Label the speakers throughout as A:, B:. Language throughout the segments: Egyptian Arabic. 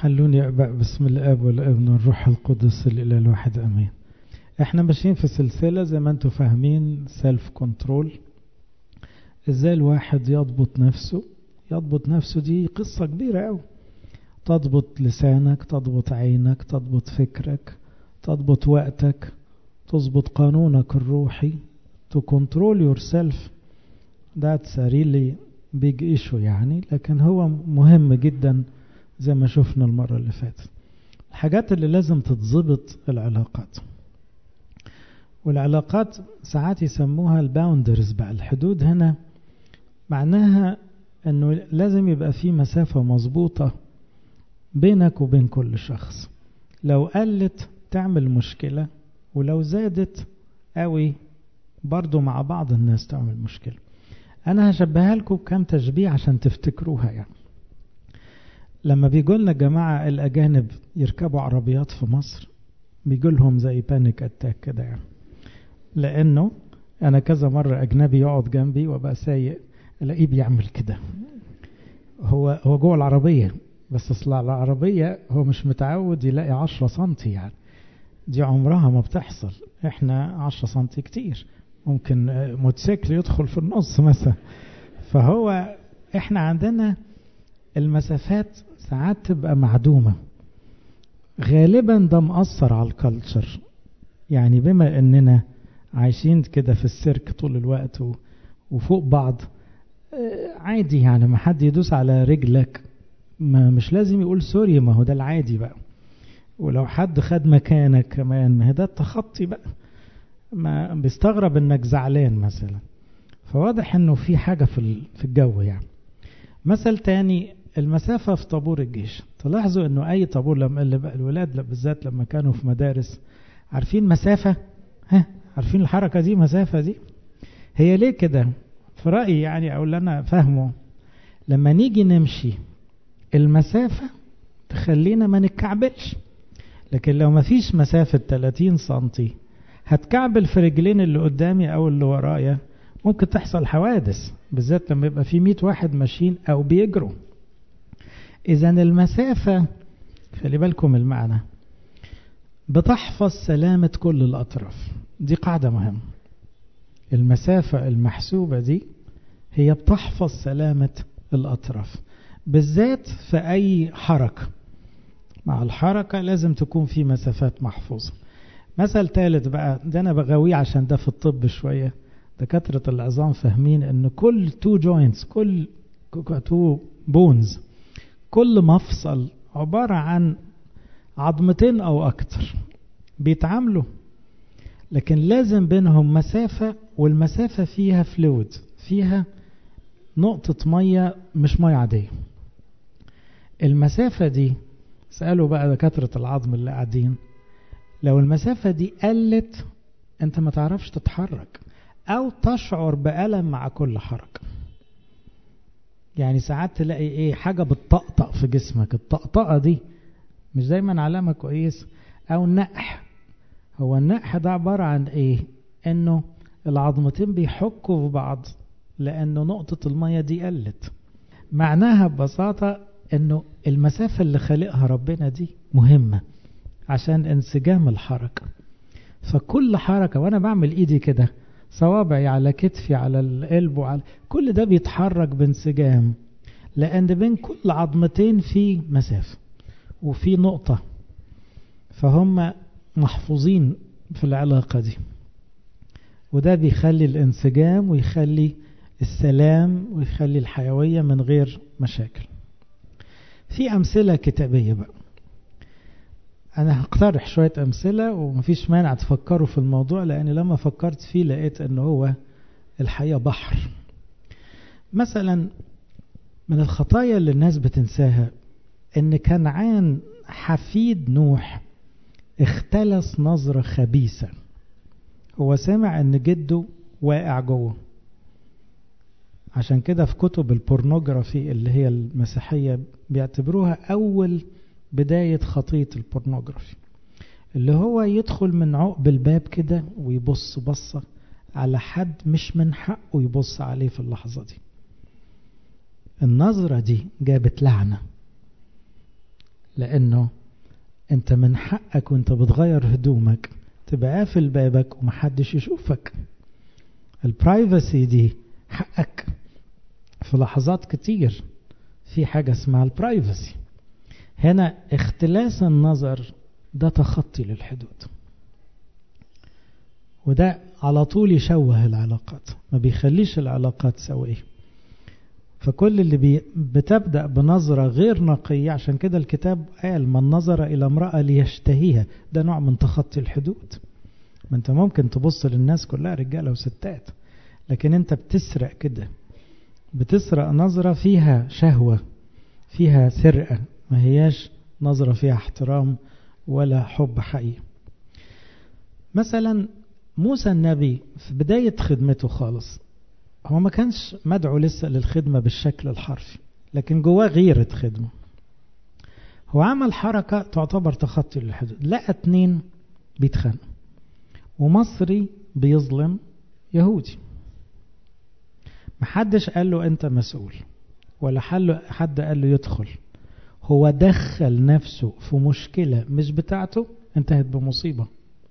A: حلوني أباء بسم الاب والابن والروح القدس الاله الواحد امين احنا ماشيين في سلسلة زي ما انتم فاهمين سيلف كنترول ازاي الواحد يضبط نفسه يضبط نفسه دي قصة كبيرة قوي تضبط لسانك تضبط عينك تضبط فكرك تضبط وقتك تضبط قانونك الروحي to control yourself that's a really big issue يعني لكن هو مهم جدا زي ما شفنا المرة اللي فاتت الحاجات اللي لازم تتظبط العلاقات والعلاقات ساعات يسموها الباوندرز بقى الحدود هنا معناها انه لازم يبقى في مسافة مظبوطة بينك وبين كل شخص لو قلت تعمل مشكلة ولو زادت قوي برضو مع بعض الناس تعمل مشكلة انا هشبهها لكم كام تشبيه عشان تفتكروها يعني لما بيجوا لنا جماعة الأجانب يركبوا عربيات في مصر بيجوا لهم زي بانيك أتاك كده يعني لأنه أنا كذا مرة أجنبي يقعد جنبي وأبقى سايق ألاقيه بيعمل كده هو هو جوه العربية بس أصل العربية هو مش متعود يلاقي عشرة سنتي يعني دي عمرها ما بتحصل احنا عشرة سنتي كتير ممكن موتوسيكل يدخل في النص مثلا فهو احنا عندنا المسافات ساعات تبقى معدومة غالبا ده مأثر على الكالتشر يعني بما اننا عايشين كده في السيرك طول الوقت وفوق بعض عادي يعني ما حد يدوس على رجلك ما مش لازم يقول سوري ما هو ده العادي بقى ولو حد خد مكانك كمان ما هي ده التخطي بقى ما بيستغرب انك زعلان مثلا فواضح انه في حاجة في في الجو يعني مثل تاني المسافة في طابور الجيش تلاحظوا انه اي طابور لما الولاد بالذات لما كانوا في مدارس عارفين مسافة ها عارفين الحركة دي مسافة دي هي ليه كده في رأيي يعني او اللي انا فاهمه لما نيجي نمشي المسافة تخلينا ما نتكعبلش لكن لو ما فيش مسافة 30 سنتي هتكعبل في رجلين اللي قدامي او اللي ورايا ممكن تحصل حوادث بالذات لما يبقى في 100 واحد ماشيين او بيجروا اذا المسافة خلي بالكم المعنى بتحفظ سلامة كل الاطراف دي قاعدة مهمة المسافة المحسوبة دي هي بتحفظ سلامة الاطراف بالذات في اي حركة مع الحركة لازم تكون في مسافات محفوظة مثل ثالث بقى ده انا بغاويه عشان ده في الطب شوية دكاترة العظام فاهمين ان كل تو جوينتس كل تو بونز كل مفصل عبارة عن عظمتين او اكتر بيتعاملوا لكن لازم بينهم مسافة والمسافة فيها فلويد فيها نقطة مية مش مية عادية المسافة دي سألوا بقى دكاترة العظم اللي قاعدين لو المسافة دي قلت انت ما تعرفش تتحرك او تشعر بألم مع كل حركة يعني ساعات تلاقي ايه حاجة بتطقطق في جسمك الطقطقة دي مش دايما علامة كويس او نقح هو النقح ده عبارة عن ايه انه العظمتين بيحكوا في بعض لانه نقطة المية دي قلت معناها ببساطة انه المسافة اللي خلقها ربنا دي مهمة عشان انسجام الحركة فكل حركة وانا بعمل ايدي كده صوابعي على كتفي على القلب وعلى كل ده بيتحرك بانسجام لان بين كل عظمتين في مسافة وفي نقطة فهم محفوظين في العلاقة دي وده بيخلي الانسجام ويخلي السلام ويخلي الحيوية من غير مشاكل في أمثلة كتابية بقى أنا هقترح شوية أمثلة ومفيش مانع تفكروا في الموضوع لأن لما فكرت فيه لقيت أن هو الحقيقة بحر مثلا من الخطايا اللي الناس بتنساها أن كنعان حفيد نوح اختلس نظرة خبيثة هو سمع أن جده واقع جوه عشان كده في كتب البورنوجرافي اللي هي المسيحية بيعتبروها أول بداية خطية البورنوجرافي اللي هو يدخل من عقب الباب كده ويبص بصة على حد مش من حقه يبص عليه في اللحظة دي النظرة دي جابت لعنة لأنه أنت من حقك وأنت بتغير هدومك تبقى قافل بابك ومحدش يشوفك البرايفسي دي حقك في لحظات كتير في حاجة اسمها البرايفسي هنا اختلاس النظر ده تخطي للحدود وده على طول يشوه العلاقات ما بيخليش العلاقات سوية فكل اللي بي بتبدأ بنظرة غير نقية عشان كده الكتاب قال من نظر إلى امرأة ليشتهيها ده نوع من تخطي الحدود ما انت ممكن تبص للناس كلها رجالة وستات لكن انت بتسرق كده بتسرق نظرة فيها شهوة فيها سرقة ما هياش نظرة فيها احترام ولا حب حقيقي مثلا موسى النبي في بداية خدمته خالص هو ما كانش مدعو لسه للخدمة بالشكل الحرفي لكن جواه غيرة خدمة هو عمل حركة تعتبر تخطي للحدود لقى اتنين بيتخانقوا ومصري بيظلم يهودي محدش قال له انت مسؤول ولا حد قال له يدخل هو دخل نفسه في مشكلة مش بتاعته انتهت بمصيبة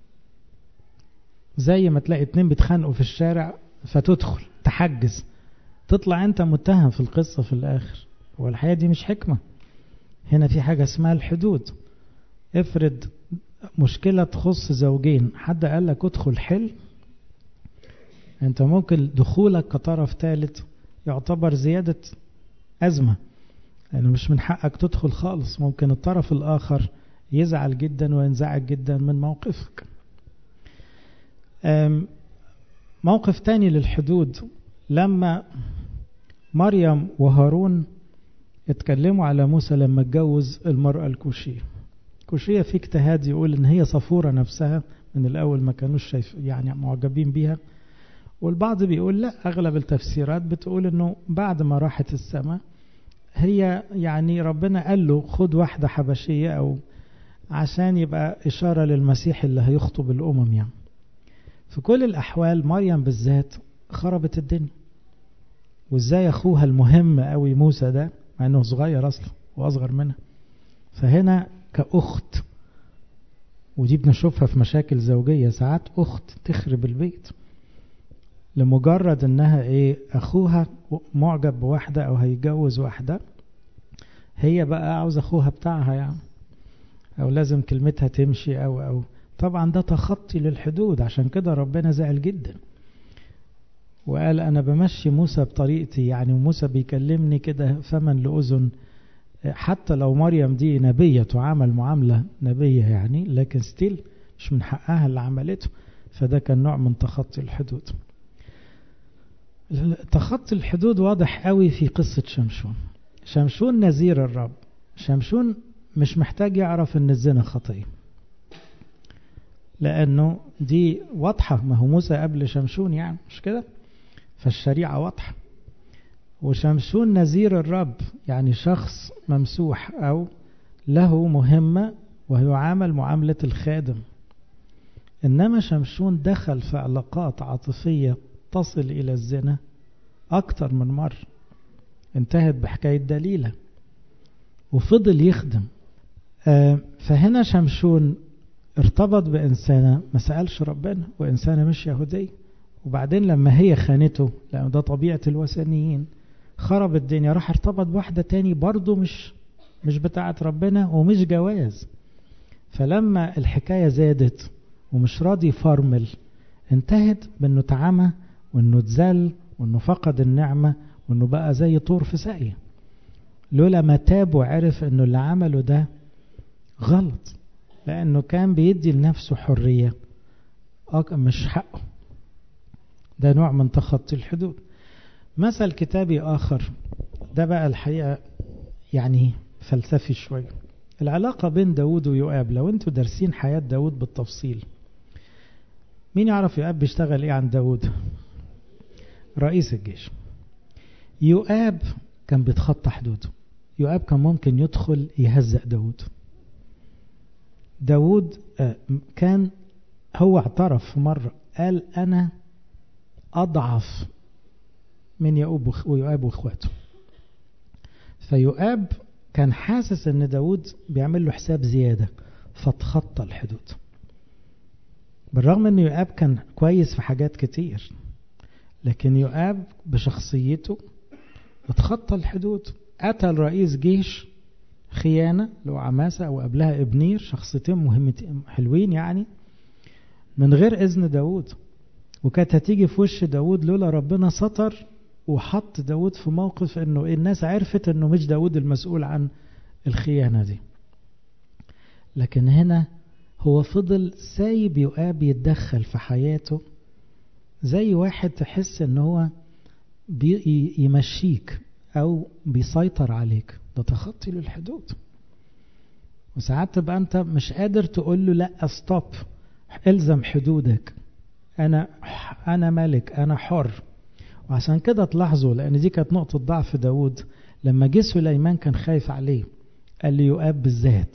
A: زي ما تلاقي اتنين بيتخانقوا في الشارع فتدخل تحجز تطلع انت متهم في القصة في الاخر والحقيقة دي مش حكمة هنا في حاجة اسمها الحدود افرض مشكلة تخص زوجين حد قال لك ادخل حل انت ممكن دخولك كطرف ثالث يعتبر زيادة أزمة لأنه يعني مش من حقك تدخل خالص ممكن الطرف الآخر يزعل جدا وينزعج جدا من موقفك موقف تاني للحدود لما مريم وهارون اتكلموا على موسى لما اتجوز المرأة الكوشية الكوشية في اجتهاد يقول ان هي صفورة نفسها من الاول ما كانوش شايف يعني معجبين بيها والبعض بيقول لا اغلب التفسيرات بتقول انه بعد ما راحت السماء هي يعني ربنا قال له خد واحدة حبشية او عشان يبقى اشارة للمسيح اللي هيخطب الامم يعني في كل الاحوال مريم بالذات خربت الدنيا وازاي اخوها المهم قوي موسى ده مع انه صغير اصلا واصغر منها فهنا كاخت ودي بنشوفها في مشاكل زوجيه ساعات اخت تخرب البيت لمجرد انها ايه اخوها معجب بواحده او هيتجوز واحده هي بقى عاوز اخوها بتاعها يعني او لازم كلمتها تمشي او او طبعا ده تخطي للحدود عشان كده ربنا زعل جدا وقال انا بمشي موسى بطريقتي يعني وموسى بيكلمني كده فمن لاذن حتى لو مريم دي نبية تعامل معاملة نبية يعني لكن ستيل مش من حقها اللي عملته فده كان نوع من تخطي الحدود تخطي الحدود واضح قوي في قصة شمشون شمشون نذير الرب شمشون مش محتاج يعرف ان الزنا خطية لانه دي واضحة ما هو موسى قبل شمشون يعني مش كده فالشريعة واضحة وشمشون نذير الرب يعني شخص ممسوح أو له مهمة ويعامل معاملة الخادم إنما شمشون دخل في علاقات عاطفية تصل إلى الزنا أكتر من مرة انتهت بحكاية دليلة وفضل يخدم آه فهنا شمشون ارتبط بإنسانة ما سألش ربنا وإنسانة مش يهودية وبعدين لما هي خانته لأن ده طبيعة الوثنيين خرب الدنيا راح ارتبط بواحدة تاني برضه مش مش بتاعة ربنا ومش جواز فلما الحكاية زادت ومش راضي يفرمل انتهت بانه اتعمى وانه اتذل وانه فقد النعمة وانه بقى زي طور في ساقية لولا ما تاب وعرف انه اللي عمله ده غلط لانه كان بيدي لنفسه حرية مش حقه ده نوع من تخطي الحدود مثل كتابي آخر ده بقى الحقيقة يعني فلسفي شوية العلاقة بين داود ويؤاب لو انتوا دارسين حياة داود بالتفصيل مين يعرف يؤاب بيشتغل ايه عن داود رئيس الجيش يؤاب كان بيتخطى حدوده يؤاب كان ممكن يدخل يهزأ داود داود كان هو اعترف في مرة قال أنا أضعف من يؤاب ويؤاب واخواته فيؤاب كان حاسس ان داود بيعمل له حساب زيادة فتخطى الحدود بالرغم ان يؤاب كان كويس في حاجات كتير لكن يؤاب بشخصيته اتخطى الحدود قتل رئيس جيش خيانة لو عماسة أو قبلها ابنير شخصيتين مهمتين حلوين يعني من غير إذن داود وكانت هتيجي في وش داود لولا ربنا سطر وحط داود في موقف انه الناس عرفت انه مش داود المسؤول عن الخيانة دي لكن هنا هو فضل سايب يؤاب يتدخل في حياته زي واحد تحس ان هو يمشيك او بيسيطر عليك ده تخطي للحدود وساعات تبقى انت مش قادر تقول له لا ستوب الزم حدودك انا انا ملك انا حر وعشان كده تلاحظوا لان دي كانت نقطه ضعف داود لما جه سليمان كان خايف عليه قال لي يؤاب بالذات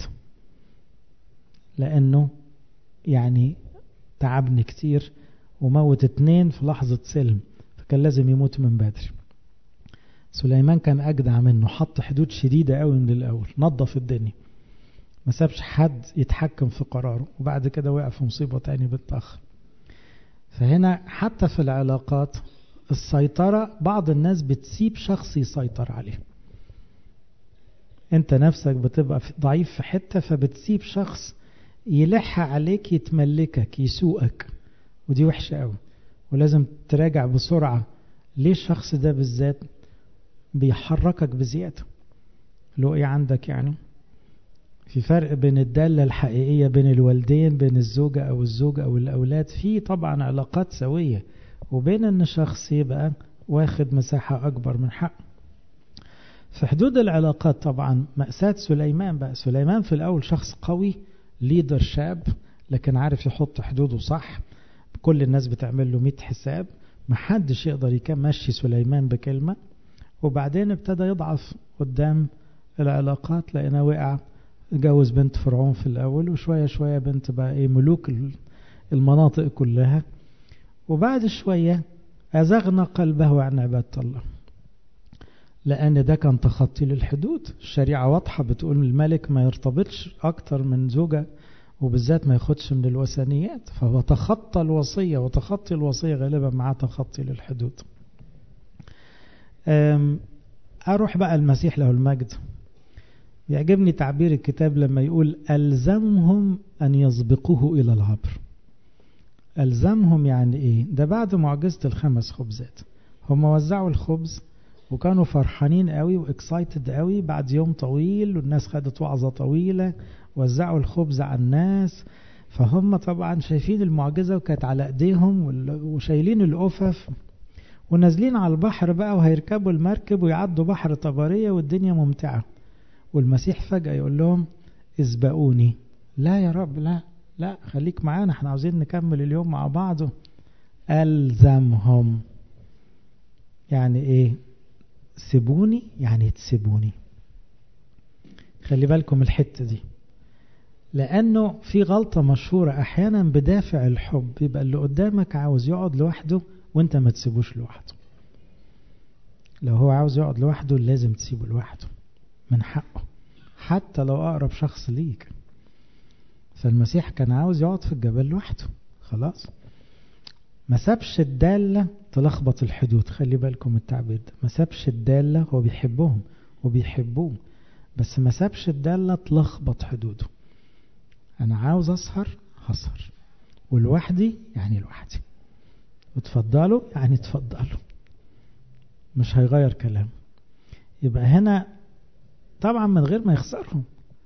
A: لانه يعني تعبني كتير وموت اتنين في لحظة سلم فكان لازم يموت من بدري سليمان كان أجدع منه حط حدود شديدة قوي من الأول نظف الدنيا ما سابش حد يتحكم في قراره وبعد كده وقع في مصيبة تاني بالتأخر فهنا حتى في العلاقات السيطرة بعض الناس بتسيب شخص يسيطر عليه انت نفسك بتبقى ضعيف في حتة فبتسيب شخص يلح عليك يتملكك يسوقك ودي وحشة قوي ولازم تراجع بسرعة ليه الشخص ده بالذات بيحركك بزيادة له ايه عندك يعني في فرق بين الدالة الحقيقية بين الوالدين بين الزوجة أو الزوج أو الأولاد في طبعا علاقات سوية وبين أن شخص يبقى واخد مساحة أكبر من حقه في حدود العلاقات طبعا مأساة سليمان بقى سليمان في الأول شخص قوي ليدر شاب لكن عارف يحط حدوده صح كل الناس بتعمل له 100 حساب محدش يقدر يمشي سليمان بكلمة وبعدين ابتدى يضعف قدام العلاقات لأنه وقع جوز بنت فرعون في الأول وشوية شوية بنت بقى إيه ملوك المناطق كلها وبعد شوية أزغنا قلبه عن عبادة الله لأن ده كان تخطي للحدود الشريعة واضحة بتقول الملك ما يرتبطش أكتر من زوجة وبالذات ما ياخدش من الوثنيات فهو تخطى الوصية وتخطي الوصية غالبا مع تخطي للحدود أروح بقى المسيح له المجد يعجبني تعبير الكتاب لما يقول ألزمهم أن يسبقوه إلى العبر ألزمهم يعني إيه ده بعد معجزة الخمس خبزات هم وزعوا الخبز وكانوا فرحانين قوي واكسايتد قوي بعد يوم طويل والناس خدت وعظة طويلة وزعوا الخبز على الناس فهم طبعا شايفين المعجزة وكانت على ايديهم وشايلين الأفف ونازلين على البحر بقى وهيركبوا المركب ويعدوا بحر طبرية والدنيا ممتعة والمسيح فجأة يقول لهم اسبقوني لا يا رب لا لا خليك معانا احنا عاوزين نكمل اليوم مع بعض ألزمهم يعني ايه سيبوني يعني تسيبوني خلي بالكم الحتة دي لأنه في غلطة مشهورة أحيانا بدافع الحب يبقى اللي قدامك عاوز يقعد لوحده وانت ما تسيبوش لوحده لو هو عاوز يقعد لوحده لازم تسيبه لوحده من حقه حتى لو أقرب شخص ليك فالمسيح كان عاوز يقعد في الجبل لوحده خلاص ما سابش الدالة تلخبط الحدود خلي بالكم التعبير ده ما سابش الدالة هو بيحبهم وبيحبوه بس ما سابش الدالة تلخبط حدوده أنا عاوز أسهر هسهر ولوحدي يعني لوحدي وتفضلوا يعني تفضلوا مش هيغير كلام يبقى هنا طبعا من غير ما يخسرهم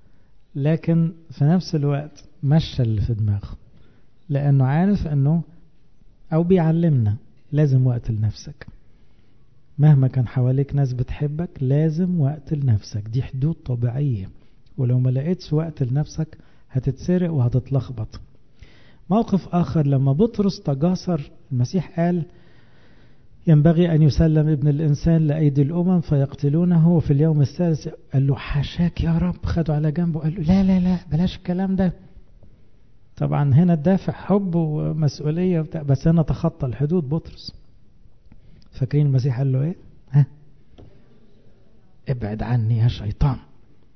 A: لكن في نفس الوقت مشى اللي في دماغه لأنه عارف أنه أو بيعلمنا لازم وقت لنفسك مهما كان حواليك ناس بتحبك لازم وقت لنفسك دي حدود طبيعية ولو ما لقيتش وقت لنفسك هتتسرق وهتتلخبط موقف آخر لما بطرس تجاسر المسيح قال ينبغي أن يسلم ابن الإنسان لأيدي الأمم فيقتلونه وفي اليوم الثالث قال له حاشاك يا رب خدوا على جنبه قال له لا لا لا بلاش الكلام ده طبعا هنا الدافع حب ومسؤولية وبتاع بس هنا تخطى الحدود بطرس فاكرين المسيح قال له ايه ها ابعد عني يا شيطان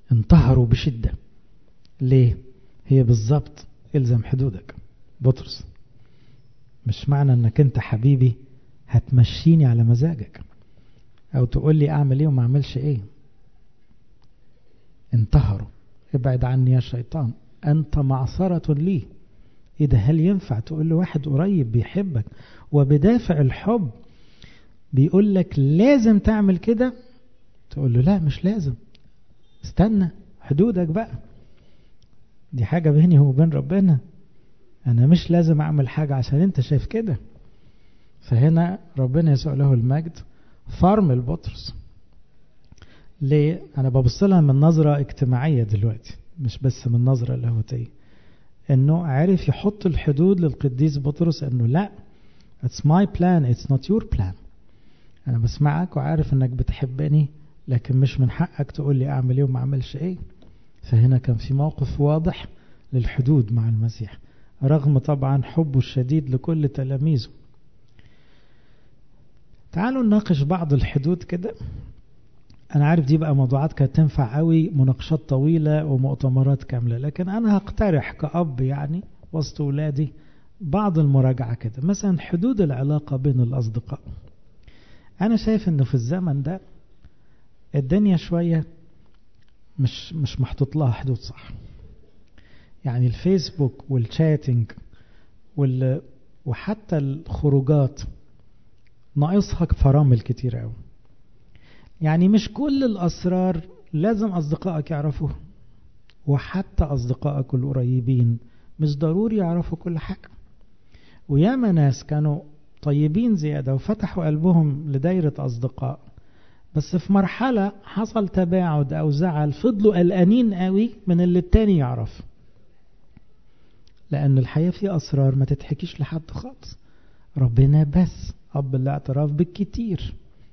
A: انتهروا بشدة ليه هي بالظبط الزم حدودك بطرس مش معنى انك انت حبيبي هتمشيني على مزاجك او تقول لي اعمل ايه وما اعملش ايه انتهروا ابعد عني يا شيطان انت معصرة لي ايه ده هل ينفع تقول له واحد قريب بيحبك وبدافع الحب بيقول لك لازم تعمل كده تقول له لا مش لازم استنى حدودك بقى دي حاجة بيني وبين ربنا أنا مش لازم أعمل حاجة عشان أنت شايف كده فهنا ربنا يسوع له المجد فرمل بطرس ليه؟ أنا ببص لها من نظرة اجتماعية دلوقتي مش بس من نظرة لاهوتية إنه عرف يحط الحدود للقديس بطرس إنه لا it's my plan it's not your plan أنا بسمعك وعارف إنك بتحبني لكن مش من حقك تقول لي أعمل إيه وما أعملش إيه فهنا كان في موقف واضح للحدود مع المسيح رغم طبعا حبه الشديد لكل تلاميذه تعالوا نناقش بعض الحدود كده أنا عارف دي بقى موضوعات كانت تنفع قوي مناقشات طويلة ومؤتمرات كاملة لكن أنا هقترح كأب يعني وسط ولادي بعض المراجعة كده مثلا حدود العلاقة بين الأصدقاء أنا شايف إنه في الزمن ده الدنيا شوية مش مش محطوط لها حدود صح يعني الفيسبوك والشاتنج وال وحتى الخروجات ناقصها فرامل كتير قوي يعني مش كل الأسرار لازم أصدقائك يعرفوها وحتى أصدقائك القريبين مش ضروري يعرفوا كل حاجة وياما ناس كانوا طيبين زيادة وفتحوا قلبهم لدايرة أصدقاء بس في مرحلة حصل تباعد أو زعل فضلوا قلقانين قوي من اللي التاني يعرف لأن الحياة فيه أسرار ما تتحكيش لحد خالص ربنا بس أب الاعتراف بالكتير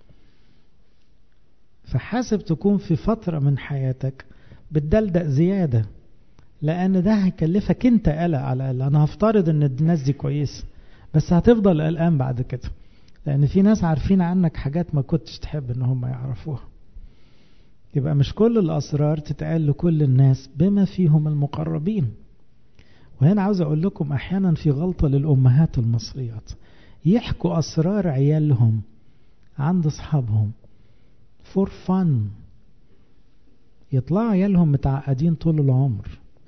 A: فحاسب تكون في فترة من حياتك بتدلدق زيادة لأن ده هيكلفك أنت قلق على الأقل أنا هفترض أن الناس دي كويسة بس هتفضل قلقان بعد كده لأن في ناس عارفين عنك حاجات ما كنتش تحب أن هم يعرفوها يبقى مش كل الأسرار تتقال لكل الناس بما فيهم المقربين وهنا عاوز أقول لكم أحيانا في غلطة للأمهات المصريات يحكوا أسرار عيالهم عند أصحابهم فور فن يطلعوا عيالهم متعقدين طول العمر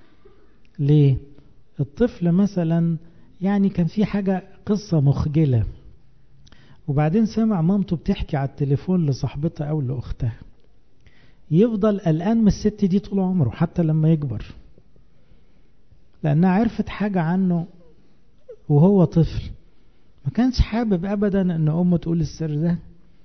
A: ليه الطفل مثلا يعني كان في حاجة قصة مخجلة وبعدين سمع مامته بتحكي على التليفون لصاحبتها أو لأختها يفضل قلقان من الست دي طول عمره حتى لما يكبر لأنها عرفت حاجة عنه وهو طفل ما كانش حابب أبدا أن أمه تقول السر ده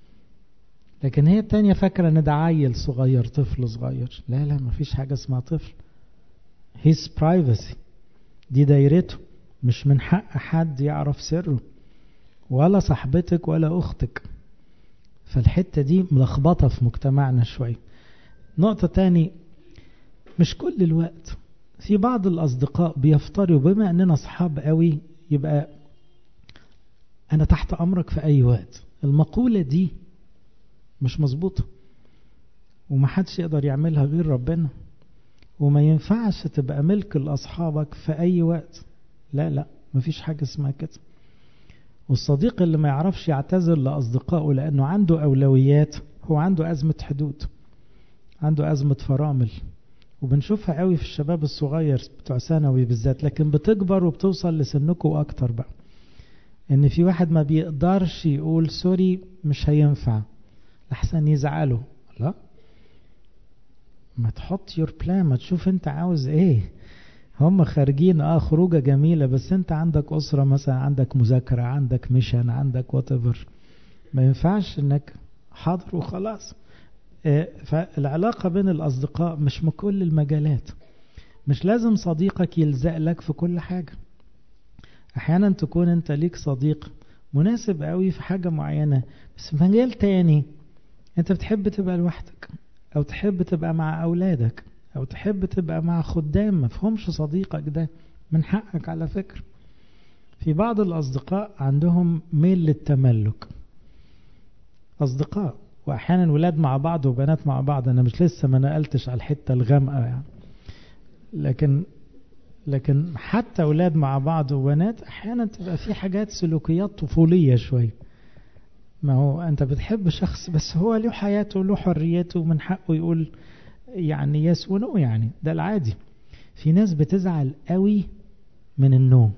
A: لكن هي التانية فاكرة ان ده عيل صغير طفل صغير لا لا ما فيش حاجة اسمها طفل his privacy دي دايرته مش من حق حد يعرف سره ولا صاحبتك ولا اختك فالحتة دي ملخبطة في مجتمعنا شوية نقطة تاني مش كل الوقت في بعض الأصدقاء بيفتروا بما أننا أصحاب قوي يبقى أنا تحت أمرك في أي وقت المقولة دي مش مظبوطة ومحدش يقدر يعملها غير ربنا وما ينفعش تبقى ملك لأصحابك في أي وقت لا لا مفيش حاجة اسمها كده والصديق اللي ما يعرفش يعتذر لأصدقائه لأنه عنده أولويات هو عنده أزمة حدود عنده أزمة فرامل وبنشوفها قوي في الشباب الصغير بتوع ثانوي بالذات لكن بتكبر وبتوصل لسنكم أكتر بقى إن في واحد ما بيقدرش يقول سوري مش هينفع لحسن يزعلوا لا ما تحط يور بلان ما تشوف انت عاوز ايه هم خارجين اه خروجه جميله بس انت عندك اسره مثلا عندك مذاكره عندك ميشن عندك وات ما ينفعش انك حاضر وخلاص اه فالعلاقه بين الاصدقاء مش من كل المجالات مش لازم صديقك يلزق لك في كل حاجه احيانا تكون انت ليك صديق مناسب قوي في حاجه معينه بس في مجال تاني انت بتحب تبقى لوحدك او تحب تبقى مع اولادك او تحب تبقى مع خدام ما فهمش صديقك ده من حقك على فكرة في بعض الاصدقاء عندهم ميل للتملك اصدقاء واحيانا ولاد مع بعض وبنات مع بعض انا مش لسه ما نقلتش على الحته الغامقه يعني لكن لكن حتى ولاد مع بعض وبنات احيانا تبقى في حاجات سلوكيات طفوليه شويه ما هو انت بتحب شخص بس هو له حياته وله حريته ومن حقه يقول يعني يس ونو يعني ده العادي في ناس بتزعل قوي من النوم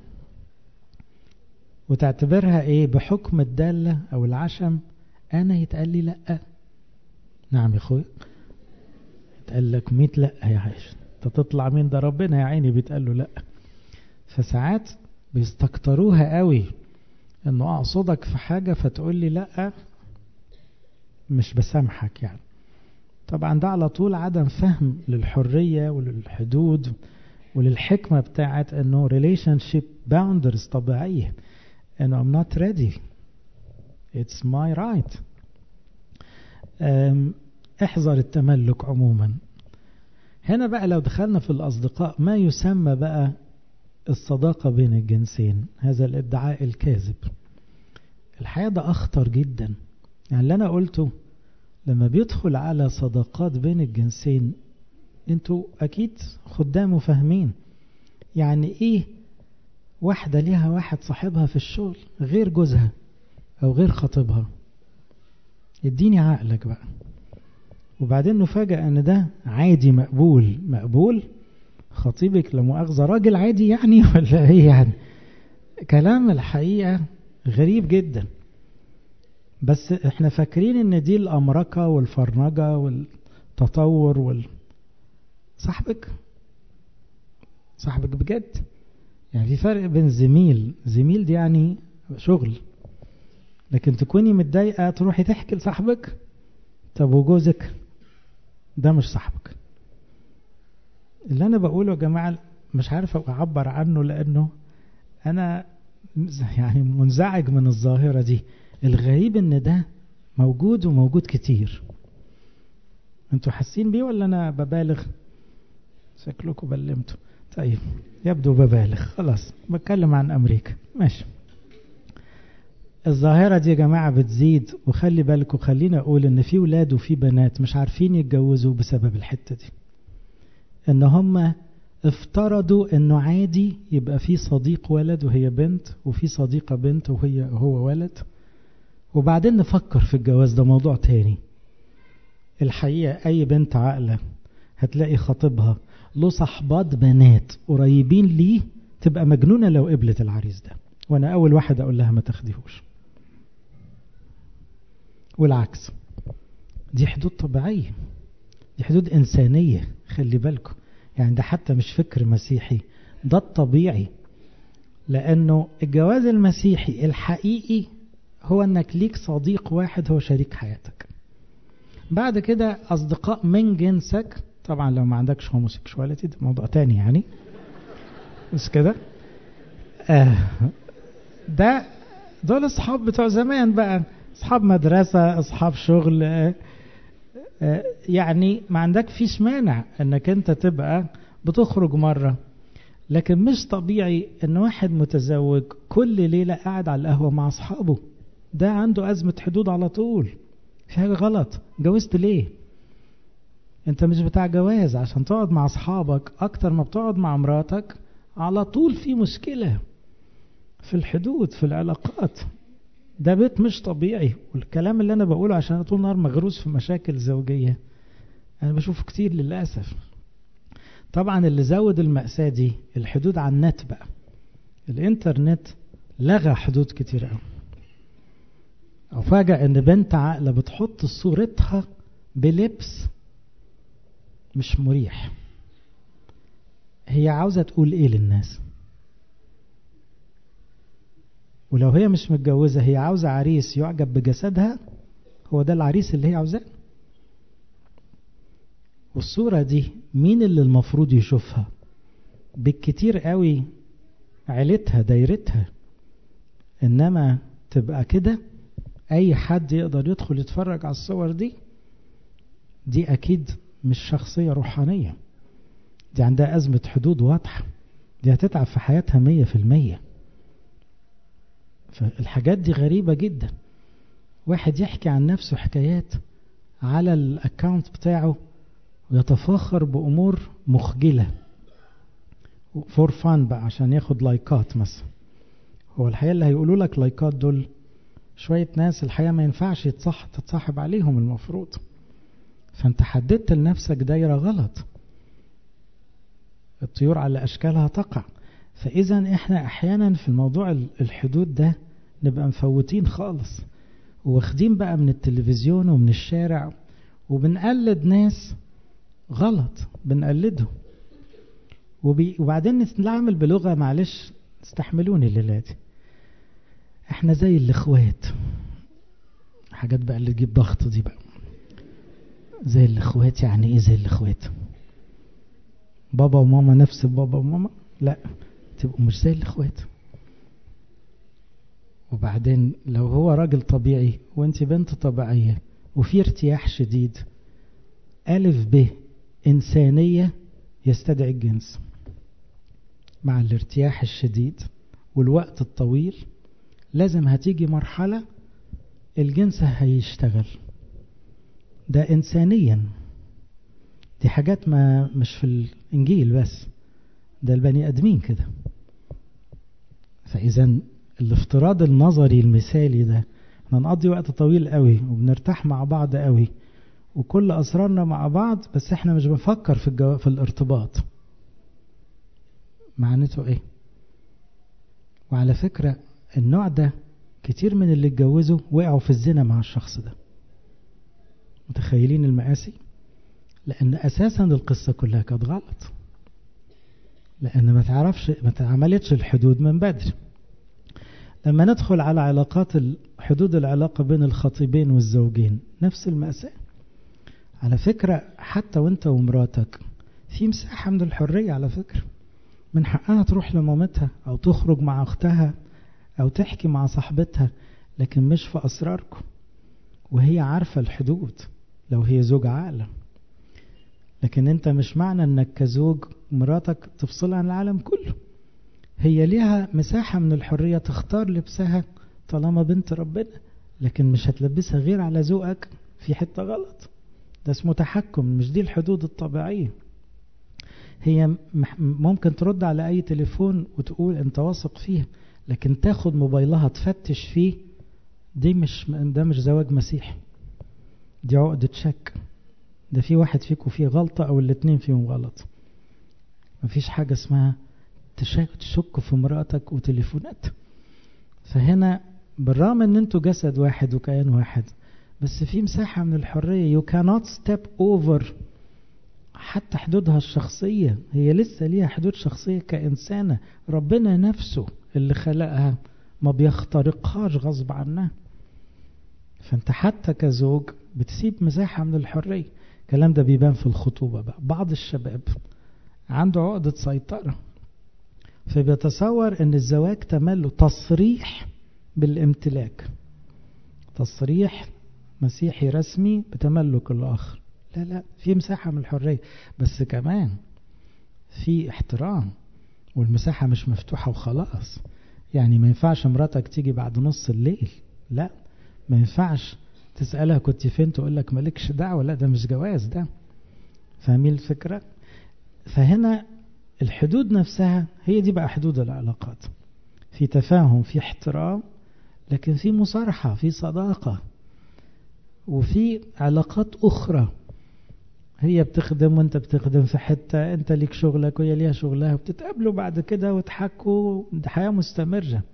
A: وتعتبرها ايه بحكم الدالة او العشم انا يتقال لي لا نعم يا اخويا يتقال لك ميت لا يا عايش انت تطلع مين ده ربنا يا عيني بيتقال له لا فساعات بيستكتروها قوي انه اقصدك في حاجة فتقول لي لا مش بسامحك يعني طبعا ده على طول عدم فهم للحرية وللحدود وللحكمة بتاعت انه relationship boundaries طبيعية انه I'm not ready it's my right احذر التملك عموما هنا بقى لو دخلنا في الأصدقاء ما يسمى بقى الصداقة بين الجنسين هذا الادعاء الكاذب الحقيقة ده أخطر جدا يعني اللي أنا قلته لما بيدخل على صداقات بين الجنسين انتوا أكيد خدام وفاهمين يعني إيه واحدة ليها واحد صاحبها في الشغل غير جوزها أو غير خطيبها اديني عقلك بقى وبعدين نفاجأ ان ده عادي مقبول مقبول خطيبك لمؤاخذة راجل عادي يعني ولا ايه يعني كلام الحقيقة غريب جدا بس احنا فاكرين ان دي الامركة والفرنجة والتطور وال صاحبك صاحبك بجد يعني في فرق بين زميل زميل دي يعني شغل لكن تكوني متضايقة تروحي تحكي لصاحبك طب وجوزك ده مش صاحبك اللي انا بقوله يا جماعة مش عارف اعبر عنه لانه انا يعني منزعج من الظاهرة دي الغريب ان ده موجود وموجود كتير انتوا حاسين بيه ولا انا ببالغ شكلكم بلمتوا طيب يبدو ببالغ خلاص بتكلم عن امريكا ماشي الظاهرة دي يا جماعة بتزيد وخلي بالكم خلينا أقول إن في ولاد وفي بنات مش عارفين يتجوزوا بسبب الحتة دي إن هم افترضوا إنه عادي يبقى في صديق ولد وهي بنت وفي صديقة بنت وهي هو ولد وبعدين نفكر في الجواز ده موضوع تاني الحقيقة أي بنت عاقلة هتلاقي خطيبها له صحبات بنات قريبين ليه تبقى مجنونة لو قبلت العريس ده وأنا أول واحد أقول لها ما تاخديهوش والعكس دي حدود طبيعية دي حدود إنسانية خلي بالكم يعني ده حتى مش فكر مسيحي ده الطبيعي لأنه الجواز المسيحي الحقيقي هو أنك ليك صديق واحد هو شريك حياتك بعد كده أصدقاء من جنسك طبعا لو ما عندكش هوموسيكشواليتي ده موضوع تاني يعني بس كده آه ده دول اصحاب بتوع زمان بقى اصحاب مدرسة اصحاب شغل آه آه يعني ما عندك فيش مانع انك انت تبقى بتخرج مرة لكن مش طبيعي ان واحد متزوج كل ليلة قاعد على القهوة مع اصحابه ده عنده ازمة حدود على طول في حاجة غلط جوزت ليه انت مش بتاع جواز عشان تقعد مع اصحابك اكتر ما بتقعد مع مراتك على طول في مشكلة في الحدود في العلاقات ده بيت مش طبيعي والكلام اللي انا بقوله عشان طول النهار مغروس في مشاكل زوجية انا بشوفه كتير للأسف طبعا اللي زود المأساة دي الحدود على النت بقى الانترنت لغى حدود كتير قوي أفاجأ ان بنت عاقلة بتحط صورتها بلبس مش مريح هي عاوزة تقول ايه للناس ولو هي مش متجوزة هي عاوزة عريس يعجب بجسدها هو ده العريس اللي هي عاوزاه والصورة دي مين اللي المفروض يشوفها بالكتير قوي عيلتها دايرتها انما تبقى كده اي حد يقدر يدخل يتفرج على الصور دي دي اكيد مش شخصية روحانية دي عندها أزمة حدود واضحة دي هتتعب في حياتها مية في المية فالحاجات دي غريبة جدا واحد يحكي عن نفسه حكايات على الاكونت بتاعه ويتفاخر بامور مخجله فور فان بقى عشان ياخد لايكات مثلا هو الحقيقه اللي هيقولوا لك لايكات دول شويه ناس الحقيقه ما ينفعش يتصح تتصاحب عليهم المفروض فانت حددت لنفسك دايره غلط الطيور على اشكالها تقع فاذا احنا احيانا في الموضوع الحدود ده نبقى مفوتين خالص واخدين بقى من التلفزيون ومن الشارع وبنقلد ناس غلط بنقلده وبي وبعدين نتعامل بلغه معلش استحملوني الليله دي احنا زي الاخوات حاجات بقى اللي تجيب ضغط دي بقى زي الاخوات يعني ايه زي الاخوات بابا وماما نفس بابا وماما لا تبقوا مش زي الاخوات وبعدين لو هو راجل طبيعي وانت بنت طبيعية وفي ارتياح شديد ألف ب إنسانية يستدعي الجنس مع الارتياح الشديد والوقت الطويل لازم هتيجي مرحلة الجنس هيشتغل ده إنسانيا دي حاجات ما مش في الإنجيل بس ده البني آدمين كده فإذا الافتراض النظري المثالي ده احنا نقضي وقت طويل قوي وبنرتاح مع بعض قوي وكل أسرارنا مع بعض بس احنا مش بنفكر في, الجو... في الارتباط معناته ايه وعلى فكرة النوع ده كتير من اللي اتجوزوا وقعوا في الزنا مع الشخص ده متخيلين المآسي لأن أساسا القصة كلها كانت غلط لأن ما تعرفش ما تعملتش الحدود من بدري لما ندخل على علاقات حدود العلاقة بين الخطيبين والزوجين نفس المأساة على فكرة حتى وانت ومراتك في مساحة من الحرية على فكرة من حقها تروح لمامتها أو تخرج مع أختها أو تحكي مع صاحبتها لكن مش في أسراركم وهي عارفة الحدود لو هي زوج عاقلة لكن انت مش معنى انك كزوج مراتك تفصلها عن العالم كله هي ليها مساحة من الحرية تختار لبسها طالما بنت ربنا لكن مش هتلبسها غير على ذوقك في حتة غلط ده اسمه تحكم مش دي الحدود الطبيعية هي ممكن ترد على أي تليفون وتقول أنت واثق فيه لكن تاخد موبايلها تفتش فيه دي مش ده مش زواج مسيحي دي عقدة شك ده في واحد فيكم فيه غلطة أو الاتنين فيهم غلط مفيش حاجة اسمها تشك في مراتك وتليفونات فهنا بالرغم ان انتوا جسد واحد وكيان واحد بس في مساحة من الحرية you cannot step over حتى حدودها الشخصية هي لسه ليها حدود شخصية كإنسانة ربنا نفسه اللي خلقها ما بيخترقهاش غصب عنها فانت حتى كزوج بتسيب مساحة من الحرية الكلام ده بيبان في الخطوبة بقى بعض الشباب عنده عقدة سيطرة فبيتصور ان الزواج تمله تصريح بالامتلاك تصريح مسيحي رسمي بتملك الاخر لا لا في مساحة من الحرية بس كمان في احترام والمساحة مش مفتوحة وخلاص يعني ما ينفعش مراتك تيجي بعد نص الليل لا ما ينفعش تسألها كنت فين تقول لك مالكش دعوة لا ده مش جواز ده فاهمين الفكرة فهنا الحدود نفسها هي دي بقى حدود العلاقات في تفاهم في احترام لكن في مصارحة في صداقة وفي علاقات أخرى هي بتخدم وانت بتخدم في حتة انت ليك شغلك وهي ليها شغلها وبتتقابلوا بعد كده وتحكوا ده حياة مستمرة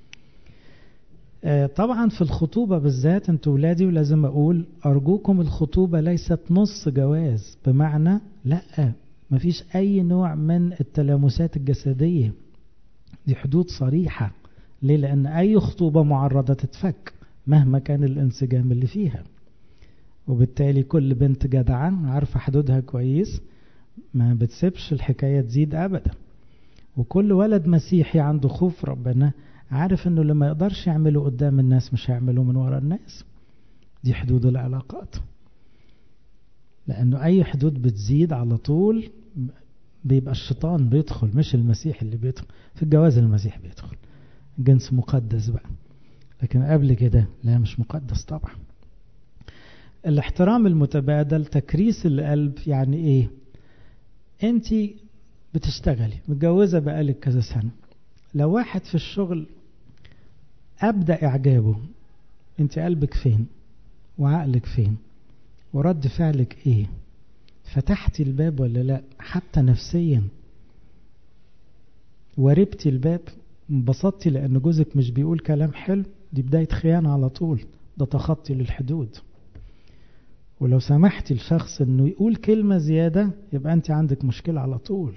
A: طبعا في الخطوبة بالذات انتوا ولادي ولازم اقول ارجوكم الخطوبة ليست نص جواز بمعنى لا مفيش اي نوع من التلامسات الجسدية دي حدود صريحة ليه لان اي خطوبة معرضة تتفك مهما كان الانسجام اللي فيها وبالتالي كل بنت جدعة عارفة حدودها كويس ما بتسيبش الحكاية تزيد ابدا وكل ولد مسيحي عنده خوف ربنا عارف انه لما يقدرش يعمله قدام الناس مش هيعمله من ورا الناس دي حدود العلاقات لانه اي حدود بتزيد على طول بيبقى الشيطان بيدخل مش المسيح اللي بيدخل في الجواز المسيح بيدخل جنس مقدس بقى لكن قبل كده لا مش مقدس طبعا الاحترام المتبادل تكريس القلب يعني ايه انت بتشتغلي متجوزة بقالك كذا سنة لو واحد في الشغل أبدأ إعجابه انت قلبك فين وعقلك فين ورد فعلك ايه فتحتي الباب ولا لا حتى نفسيا وربتي الباب انبسطتي لأن جوزك مش بيقول كلام حلو دي بداية خيانة على طول ده تخطي للحدود ولو سمحتي لشخص انه يقول كلمة زيادة يبقى انت عندك مشكلة على طول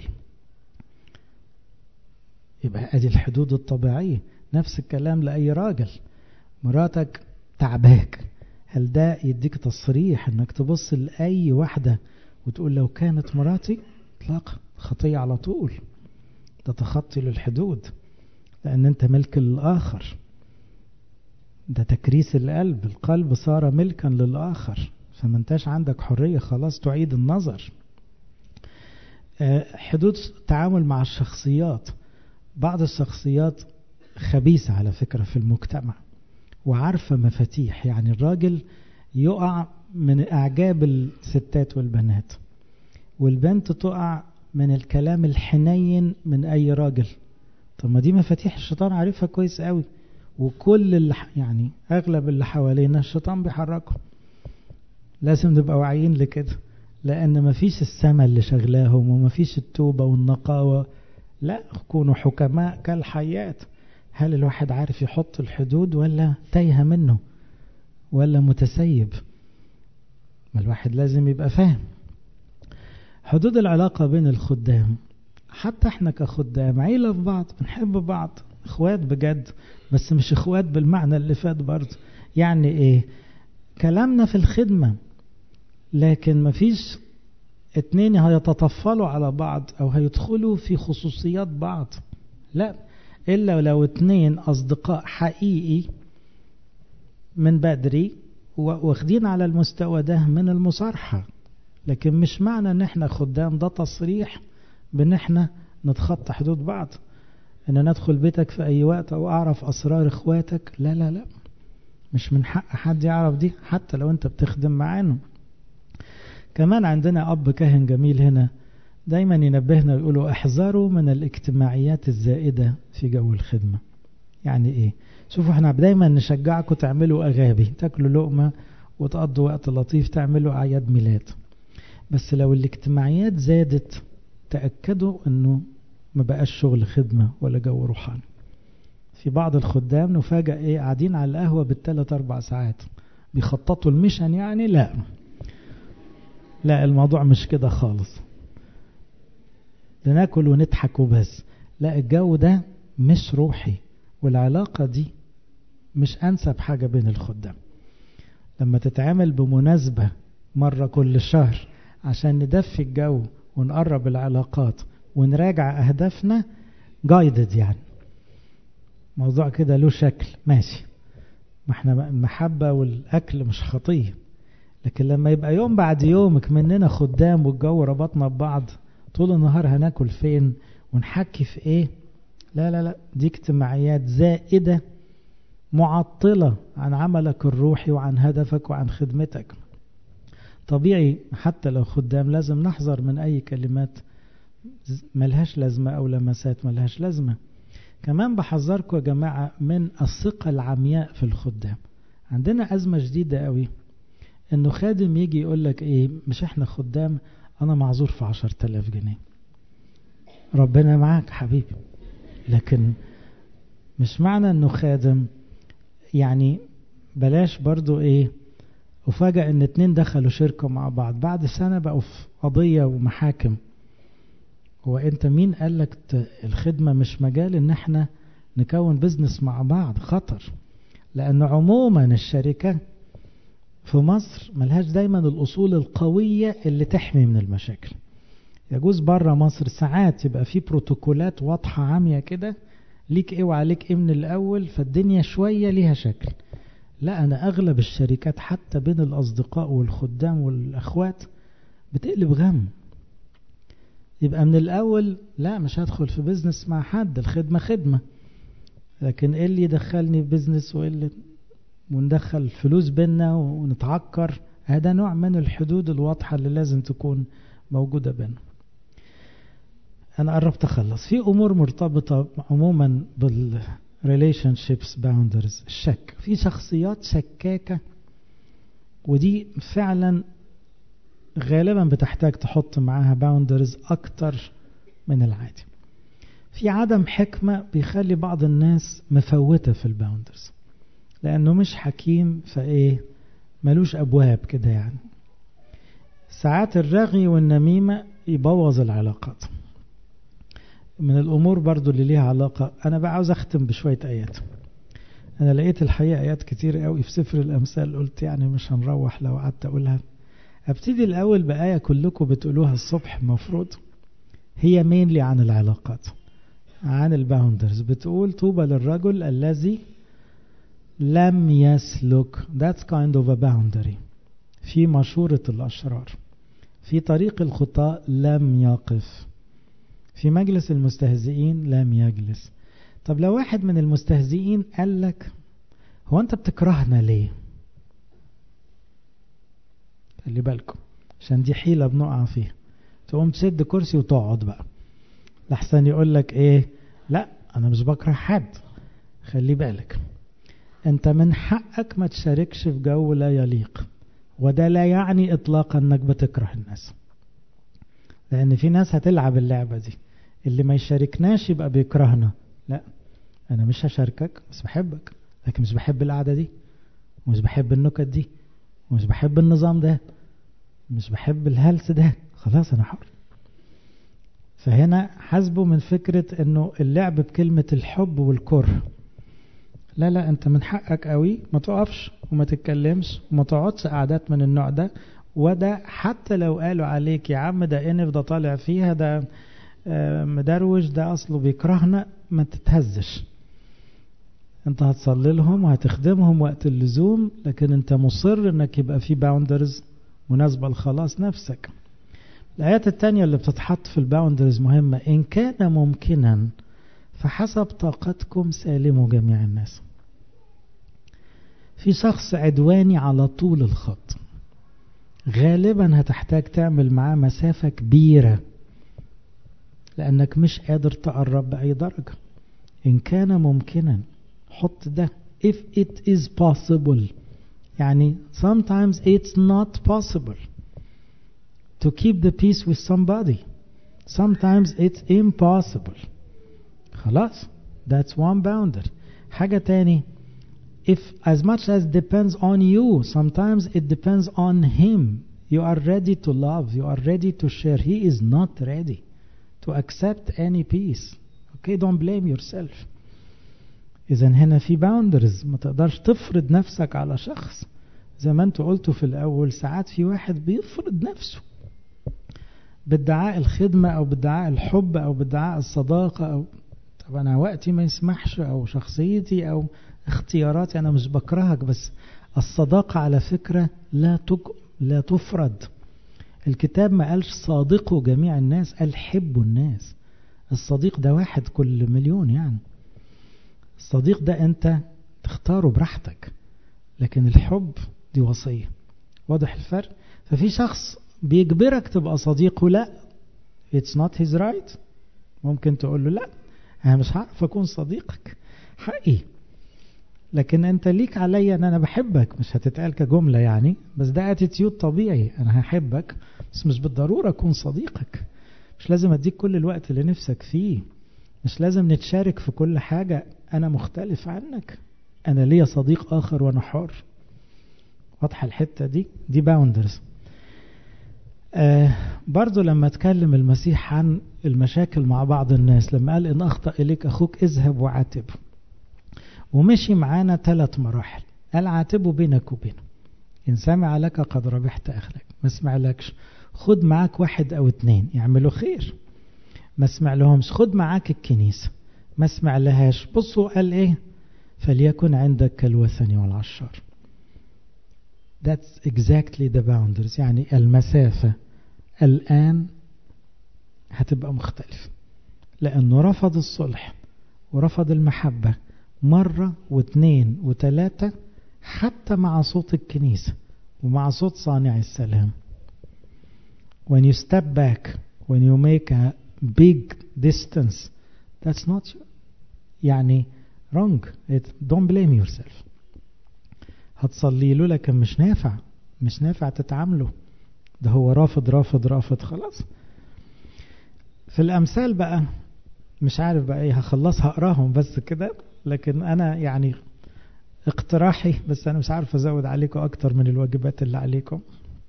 A: يبقى ادي الحدود الطبيعية نفس الكلام لأي راجل مراتك تعباك هل ده يديك تصريح انك تبص لأي واحدة وتقول لو كانت مراتي اطلاق خطية على طول ده تخطي للحدود لأن أنت ملك للآخر ده تكريس القلب القلب صار ملكا للآخر فما انتش عندك حرية خلاص تعيد النظر حدود التعامل مع الشخصيات بعض الشخصيات خبيثة على فكرة في المجتمع وعارفة مفاتيح يعني الراجل يقع من إعجاب الستات والبنات والبنت تقع من الكلام الحنين من أي راجل طب ما دي مفاتيح الشيطان عارفها كويس قوي وكل اللي يعني أغلب اللي حوالينا الشيطان بيحركهم لازم نبقى واعيين لكده لأن مفيش السماء اللي شغلاهم ومفيش التوبة والنقاوة لا كونوا حكماء كالحيات هل الواحد عارف يحط الحدود ولا تايهة منه ولا متسيب ما الواحد لازم يبقى فاهم حدود العلاقة بين الخدام حتى احنا كخدام عيلة في بعض بنحب بعض اخوات بجد بس مش اخوات بالمعنى اللي فات برضه يعني ايه كلامنا في الخدمة لكن مفيش اتنين هيتطفلوا على بعض او هيدخلوا في خصوصيات بعض لا الا لو اتنين اصدقاء حقيقي من بدري واخدين على المستوى ده من المصارحة لكن مش معنى ان احنا خدام ده تصريح بان احنا نتخطى حدود بعض ان ندخل بيتك في اي وقت او اعرف اسرار اخواتك لا لا لا مش من حق حد يعرف دي حتى لو انت بتخدم معانا كمان عندنا اب كاهن جميل هنا دايما ينبهنا ويقولوا احذروا من الاجتماعيات الزائدة في جو الخدمة يعني ايه شوفوا احنا دايما نشجعكم تعملوا اغابي تاكلوا لقمة وتقضوا وقت لطيف تعملوا اعياد ميلاد بس لو الاجتماعيات زادت تأكدوا انه ما بقاش شغل خدمة ولا جو روحاني في بعض الخدام نفاجأ ايه قاعدين على القهوة بالثلاث اربع ساعات بيخططوا المشن يعني لا لا الموضوع مش كده خالص بناكل ونضحك وبس لا الجو ده مش روحي والعلاقة دي مش أنسب حاجة بين الخدام لما تتعامل بمناسبة مرة كل شهر عشان ندفي الجو ونقرب العلاقات ونراجع أهدافنا جايدد يعني موضوع كده له شكل ماشي ما احنا المحبة والأكل مش خطية لكن لما يبقى يوم بعد يومك مننا خدام والجو ربطنا ببعض طول النهار هناكل فين ونحكي في ايه لا لا لا دي اجتماعيات زائدة معطلة عن عملك الروحي وعن هدفك وعن خدمتك طبيعي حتى لو خدام لازم نحذر من أي كلمات ملهاش لازمة أو لمسات ملهاش لازمة كمان بحذركم يا جماعة من الثقة العمياء في الخدام عندنا أزمة جديدة قوي إنه خادم يجي يقول لك إيه مش إحنا خدام أنا معذور في عشر تلاف جنيه ربنا معاك حبيبي لكن مش معنى إنه خادم يعني بلاش برضو إيه وفجأة إن اتنين دخلوا شركة مع بعض بعد سنة بقوا في قضية ومحاكم هو انت مين قال لك الخدمة مش مجال ان احنا نكون بزنس مع بعض خطر لان عموما الشركة في مصر ملهاش دايما الاصول القوية اللي تحمي من المشاكل يجوز بره مصر ساعات يبقى في بروتوكولات واضحة عامية كده ليك ايه وعليك ايه من الاول فالدنيا شوية ليها شكل لا انا اغلب الشركات حتى بين الاصدقاء والخدام والاخوات بتقلب غم يبقى من الأول لا مش هدخل في بزنس مع حد الخدمة خدمة لكن ايه اللي يدخلني في بزنس وايه اللي وندخل فلوس بينا ونتعكر هذا نوع من الحدود الواضحة اللي لازم تكون موجودة بينهم أنا قربت أخلص في أمور مرتبطة عموما بالريليشن شيبس باوندرز الشك في شخصيات شكاكة ودي فعلا غالبا بتحتاج تحط معاها باوندرز أكتر من العادي في عدم حكمة بيخلي بعض الناس مفوتة في الباوندرز لأنه مش حكيم فإيه ملوش أبواب كده يعني ساعات الرغي والنميمة يبوظ العلاقات من الأمور برضو اللي ليها علاقة أنا بقى عاوز أختم بشوية آيات أنا لقيت الحقيقة آيات كتير قوي في سفر الأمثال قلت يعني مش هنروح لو قعدت أقولها أبتدي الأول بآية كلكم بتقولوها الصبح المفروض هي مينلي عن العلاقات عن الباوندرز بتقول طوبى للرجل الذي لم يسلك that's kind of a boundary في مشورة الأشرار في طريق الخطاء لم يقف في مجلس المستهزئين لم يجلس طب لو واحد من المستهزئين قال لك هو أنت بتكرهنا ليه خلي بالكم عشان دي حيلة بنقع فيها تقوم تسد كرسي وتقعد بقى لحسن يقول لك ايه لا انا مش بكره حد خلي بالك انت من حقك ما تشاركش في جو لا يليق وده لا يعني اطلاقا انك بتكره الناس لان في ناس هتلعب اللعبة دي اللي ما يشاركناش يبقى بيكرهنا لا انا مش هشاركك بس بحبك لكن مش بحب القعدة دي ومش بحب النكت دي ومش بحب النظام ده مش بحب الهلس ده خلاص انا حر فهنا حاسبه من فكرة انه اللعب بكلمة الحب والكره لا لا انت من حقك قوي ما تقفش وما تتكلمش وما تقعدش قعدات من النوع ده وده حتى لو قالوا عليك يا عم ده انف ده طالع فيها ده مدروش ده اصله بيكرهنا ما تتهزش انت هتصلي لهم وهتخدمهم وقت اللزوم لكن انت مصر انك يبقى في باوندرز مناسبة لخلاص نفسك الآيات التانية اللي بتتحط في الباوندرز مهمة إن كان ممكنا فحسب طاقتكم سالموا جميع الناس في شخص عدواني على طول الخط غالبا هتحتاج تعمل معاه مسافة كبيرة لأنك مش قادر تقرب بأي درجة إن كان ممكنا حط ده if it is possible يعني sometimes it's not possible to keep the peace with somebody sometimes it's impossible خلاص that's one boundary حاجة تاني if as much as depends on you sometimes it depends on him you are ready to love you are ready to share he is not ready to accept any peace okay don't blame yourself إذا هنا في باوندرز ما تقدرش تفرض نفسك على شخص زي ما انتوا قلتوا في الأول ساعات في واحد بيفرض نفسه بادعاء الخدمة أو بادعاء الحب أو بادعاء الصداقة أو طب أنا وقتي ما يسمحش أو شخصيتي أو اختياراتي أنا مش بكرهك بس الصداقة على فكرة لا تك... لا تفرض الكتاب ما قالش صادقوا جميع الناس قال حبوا الناس الصديق ده واحد كل مليون يعني الصديق ده انت تختاره براحتك لكن الحب دي وصية واضح الفرق ففي شخص بيجبرك تبقى صديقه لا it's not his right ممكن تقول له لا انا مش هعرف اكون صديقك حقي لكن انت ليك عليا ان انا بحبك مش هتتقال كجملة يعني بس ده اتيتيود طبيعي انا هحبك بس مش بالضرورة اكون صديقك مش لازم اديك كل الوقت اللي نفسك فيه مش لازم نتشارك في كل حاجة انا مختلف عنك انا ليا صديق اخر وانا حر واضحة الحتة دي دي باوندرز آه برضو لما اتكلم المسيح عن المشاكل مع بعض الناس لما قال ان اخطأ اليك اخوك اذهب وعاتبه ومشي معانا ثلاث مراحل قال عاتبه بينك وبينه إن سمع لك قد ربحت أخلك ما سمع لكش خد معاك واحد أو اتنين يعملوا خير ما سمع لهمش خد معاك الكنيسة ما سمع لهاش بصوا قال إيه فليكن عندك كالوثن والعشار That's exactly the boundaries يعني المسافة الآن هتبقى مختلفة لأنه رفض الصلح ورفض المحبة مرة واثنين وثلاثة حتى مع صوت الكنيسة ومع صوت صانع السلام when you step back when you make a big distance that's not يعني wrong It, don't blame yourself هتصلي له لكن مش نافع مش نافع تتعامله ده هو رافض رافض رافض خلاص في الأمثال بقى مش عارف بقى ايه هخلصها اقراهم بس كده لكن انا يعني اقتراحي بس انا مش عارف ازود عليكم اكتر من الواجبات اللي عليكم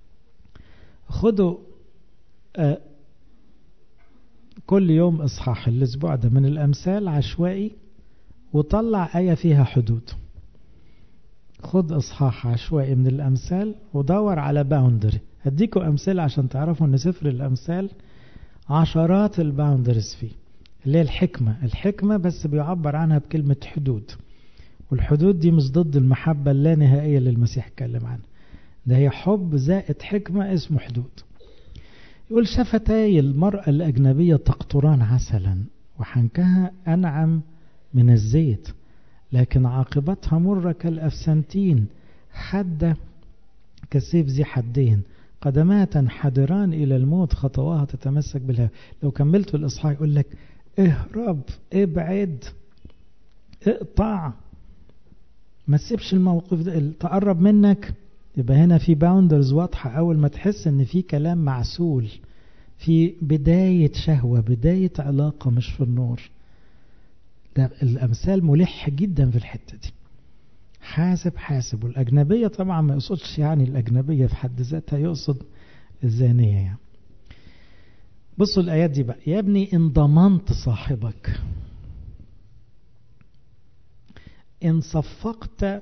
A: خدوا آه كل يوم اصحاح الاسبوع ده من الامثال عشوائي وطلع ايه فيها حدود خد اصحاح عشوائي من الامثال ودور على باوندري هديكم امثله عشان تعرفوا ان سفر الامثال عشرات الباوندرز فيه اللي هي الحكمه الحكمه بس بيعبر عنها بكلمه حدود والحدود دي مش ضد المحبه اللانهائيه اللي المسيح اتكلم عنها ده هي حب زائد حكمه اسمه حدود يقول شفتاي المرأة الأجنبية تقطران عسلا وحنكها أنعم من الزيت لكن عاقبتها مرة كالأفسنتين حادة كسيف ذي حدين قدماها تنحدران إلى الموت خطواها تتمسك بالهوى لو كملت الإصحاح يقول لك اهرب ابعد اقطع ما تسيبش الموقف ده تقرب منك يبقى هنا في باوندرز واضحة أول ما تحس إن في كلام معسول في بداية شهوة بداية علاقة مش في النور ده الأمثال ملح جدا في الحتة دي حاسب حاسب والأجنبية طبعا ما يقصدش يعني الأجنبية في حد ذاتها يقصد الزانية يعني بصوا الآيات دي بقى يا ابني إن ضمنت صاحبك إن صفقت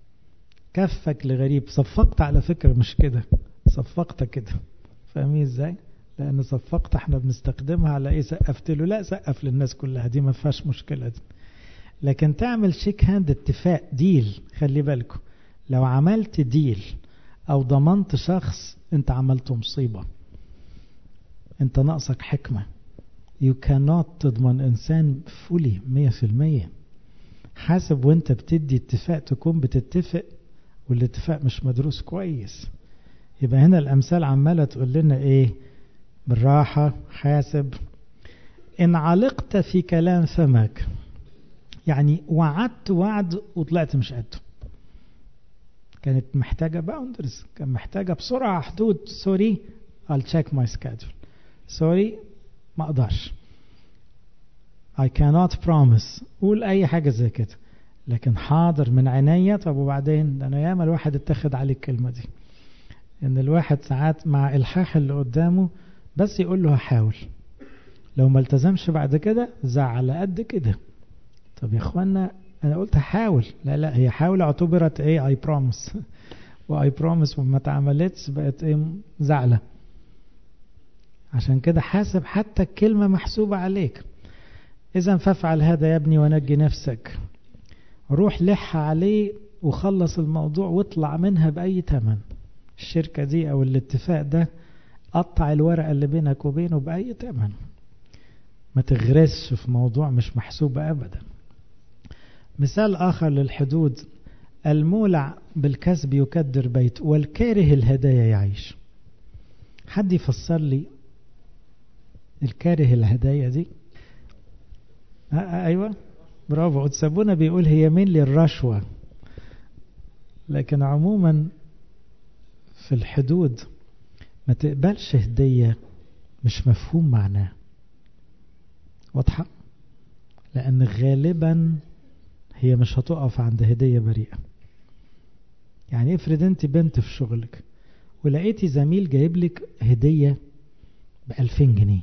A: كفك لغريب صفقت على فكرة مش كده صفقت كده فاهمين ازاي لأن صفقت احنا بنستخدمها على ايه سقفت له لا سقف للناس كلها دي ما فيهاش مشكلة دي لكن تعمل شيك هاند اتفاق ديل خلي بالكم لو عملت ديل او ضمنت شخص انت عملت مصيبة انت ناقصك حكمة you cannot تضمن انسان فولي مية في المية حاسب وانت بتدي اتفاق تكون بتتفق والاتفاق مش مدروس كويس يبقى هنا الامثال عمالة تقول لنا ايه بالراحة حاسب ان علقت في كلام فمك يعني وعدت وعد وطلعت مش قده كانت محتاجة باوندرز كان محتاجة بسرعة حدود سوري I'll check my schedule سوري ما اقدرش I cannot promise قول اي حاجة زي كده لكن حاضر من عينيا طب وبعدين ده انا ياما الواحد اتخذ عليه الكلمة دي ان الواحد ساعات مع الحاح اللي قدامه بس يقول له هحاول لو ما التزمش بعد كده زعل قد كده طب يا اخوانا انا قلت هحاول لا لا هي حاول اعتبرت ايه اي بروميس واي بروميس وما اتعملتش بقت ايه زعلة عشان كده حاسب حتى الكلمة محسوبة عليك اذا فافعل هذا يا ابني ونجي نفسك روح لح عليه وخلص الموضوع واطلع منها بأي تمن الشركة دي أو الاتفاق ده قطع الورقة اللي بينك وبينه بأي تمن ما تغرسش في موضوع مش محسوب أبدا مثال آخر للحدود المولع بالكسب يكدر بيت والكاره الهدايا يعيش حد يفسر لي الكاره الهدايا دي آه أيوة برافو وتسابونا بيقول هي مين للرشوة لكن عموما في الحدود ما تقبلش هدية مش مفهوم معناه واضحة لأن غالبا هي مش هتقف عند هدية بريئة يعني افرض انت بنت في شغلك ولقيتي زميل جايب لك هدية بألفين جنيه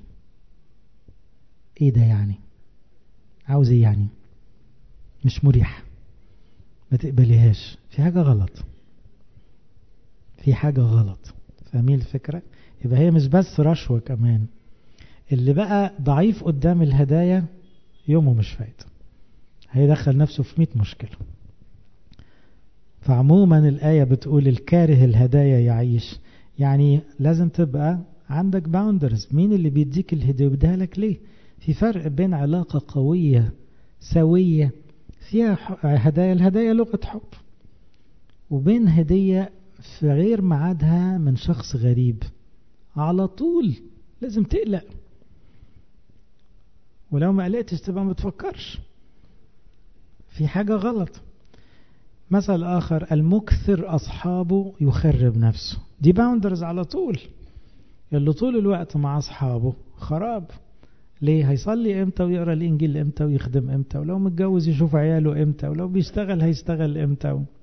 A: ايه ده يعني عاوز ايه يعني مش مريح ما تقبليهاش في حاجة غلط في حاجة غلط فاهمين الفكرة يبقى هي مش بس رشوة كمان اللي بقى ضعيف قدام الهدايا يومه مش فايت هيدخل نفسه في 100 مشكلة فعموما الآية بتقول الكاره الهدايا يعيش يعني لازم تبقى عندك باوندرز مين اللي بيديك الهدية وبيديها لك ليه في فرق بين علاقة قوية سوية فيها هدايا الهدايا لغة حب وبين هدية في غير ميعادها من شخص غريب على طول لازم تقلق ولو ما قلقتش تبقى ما تفكرش في حاجة غلط مثل آخر المكثر أصحابه يخرب نفسه دي باوندرز على طول اللي طول الوقت مع أصحابه خراب ليه هيصلي امتى ويقرا الانجيل امتى ويخدم امتى ولو متجوز يشوف عياله امتى ولو بيشتغل هيشتغل امتى و...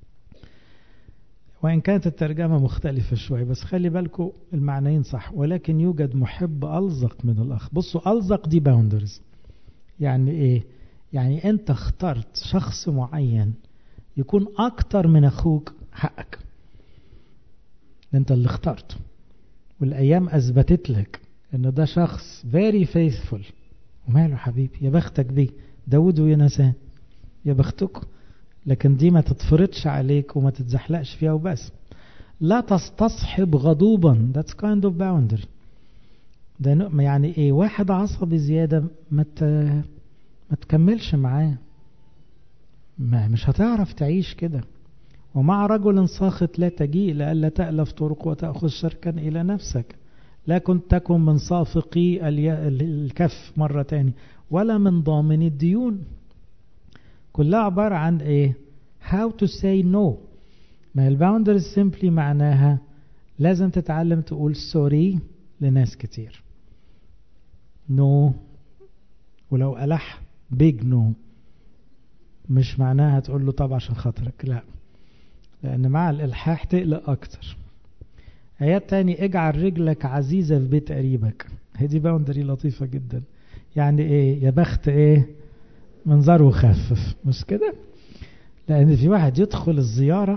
A: وان كانت الترجمه مختلفه شويه بس خلي بالكم المعنيين صح ولكن يوجد محب الزق من الاخ بصوا الزق دي باوندرز يعني ايه يعني انت اخترت شخص معين يكون اكتر من اخوك حقك انت اللي اخترته والايام اثبتت لك ان ده شخص very faithful وماله حبيبي يا بختك بيه داود ويونسان يا بختكم لكن دي ما تتفرضش عليك وما تتزحلقش فيها وبس لا تستصحب غضوبا that's kind of boundary ده يعني ايه واحد عصبي زيادة ما ما تكملش معاه ما مش هتعرف تعيش كده ومع رجل ساخط لا تجيء لئلا تألف طرق وتأخذ شركا إلى نفسك لا كنت تكن من صافقي الكف مرة تاني ولا من ضامن الديون كلها عبارة عن ايه how to say no ما الباوندرز سيمبلي معناها لازم تتعلم تقول سوري لناس كتير نو no. ولو ألح بيج نو no. مش معناها تقول له طب عشان خاطرك لا لأن مع الإلحاح تقلق أكتر آيات تاني اجعل رجلك عزيزة في بيت قريبك هي دي باوندري لطيفة جدا يعني ايه يا بخت ايه منظره خفف مش كده لأن في واحد يدخل الزيارة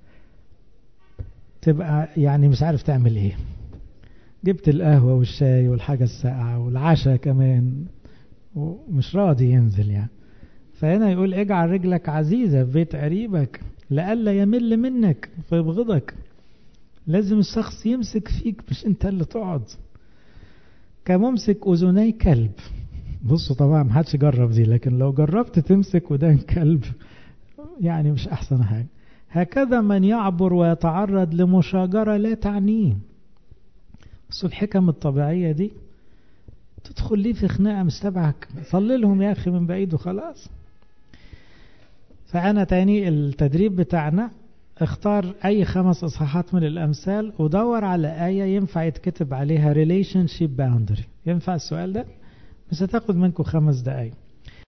A: تبقى يعني مش عارف تعمل ايه جبت القهوة والشاي والحاجة الساقعة والعشاء كمان ومش راضي ينزل يعني فهنا يقول اجعل رجلك عزيزة في بيت قريبك لئلا يمل منك فيبغضك لازم الشخص يمسك فيك مش انت اللي تقعد كممسك اذني كلب بصوا طبعا محدش جرب دي لكن لو جربت تمسك ودان كلب يعني مش احسن حاجة هكذا من يعبر ويتعرض لمشاجرة لا تعنيه بصوا الحكم الطبيعية دي تدخل ليه في خناقة مش تبعك صلي لهم يا أخي من بعيد وخلاص فأنا تاني التدريب بتاعنا اختار أي خمس إصحاحات من الأمثال ودور على آية ينفع يتكتب عليها relationship boundary ينفع السؤال ده؟ مش هتاخد منكم خمس دقايق